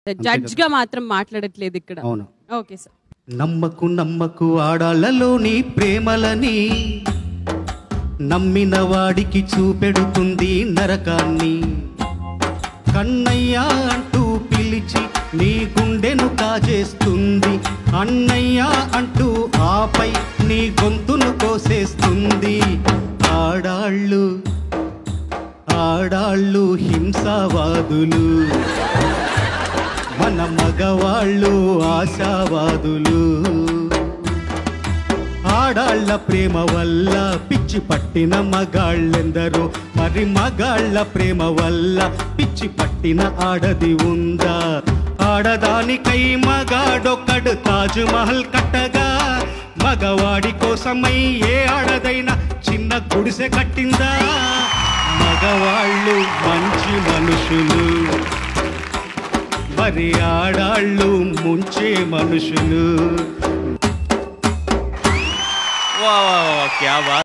judge గా మాత్రం మాట్లాడట్లేదు ఇక్కడ అవును ఓకే సార్ నమ్మకు నమ్మకు ఆడాళ్ళలోని ప్రేమలని నమ్మిన వాడికి చూపెడుతుంది నరకాన్ని కన్నయ్య అంటూ పిలిచి నీ గుండెను కాజేస్తుంది అన్నయ్య అంటూ ఆపై నీ గొంతును కోసేస్తుంది ఆడాళ్ళు ఆడాళ్ళు హింసావాదులు మన మగవాళ్ళు ఆశావాదులు ఆడాళ్ళ ప్రేమ వల్ల పిచ్చి పట్టిన మగాళ్ళెందరో మరి మగాళ్ళ ప్రేమ వల్ల పిచ్చి పట్టిన ఆడది ఉందా ఆడదానికై మగాడొక్కడు తాజ్ మహల్ కట్టగా మగవాడి కోసమై ఏ ఆడదైనా చిన్న గుడిసె కట్టిందా మగవాళ్ళు మంచి మనుషులు మరి ఆడాళ్ళు ముంచే మనుషులు వా వా వా, క్యా బాత్